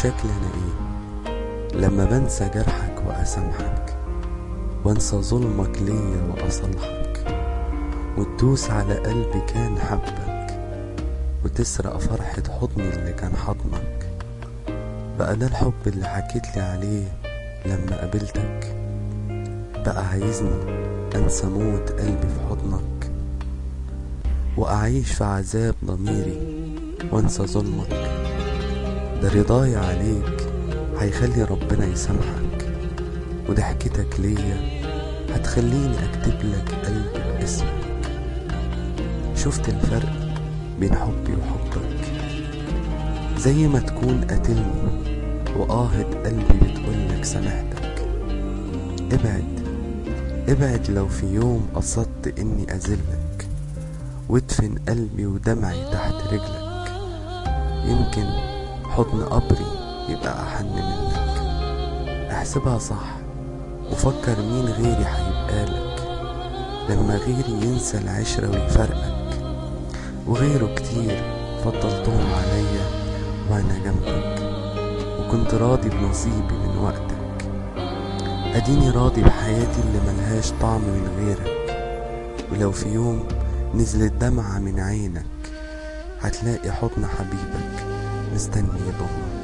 شكلي أنا إيه لما بنسى جرحك وأسامحك وانسى ظلمك ليا وأصلحك وتدوس على قلبي كان حبك وتسرق فرحة حضني اللي كان حضنك بقى ده الحب اللي حكيت لي عليه لما قابلتك بقى عايزني أنسى موت قلبي في حضنك وأعيش في عذاب ضميري وأنسى ظلمك ده رضاي عليك هيخلي ربنا يسامحك وضحكتك ليا هتخليني أكتب لك قلبي باسمك شفت الفرق بين حبي وحبك زي ما تكون قاتلني وآهة قلبي بتقولك سامحتك ابعد ابعد لو في يوم قصدت اني اذلك وادفن قلبي ودمعي تحت رجلك يمكن حضن قبري يبقى احن منك احسبها صح وفكر مين غيري هيبقالك لما غيري ينسى العشرة ويفرقك وغيره كتير فضلتهم عليا وانا جنبك وكنت راضي بنصيبي من وقتك اديني راضي بحياتي اللي ملهاش طعم من غيرك ولو في يوم نزلت دمعة من عينك هتلاقي حضن حبيبك مستني يضمك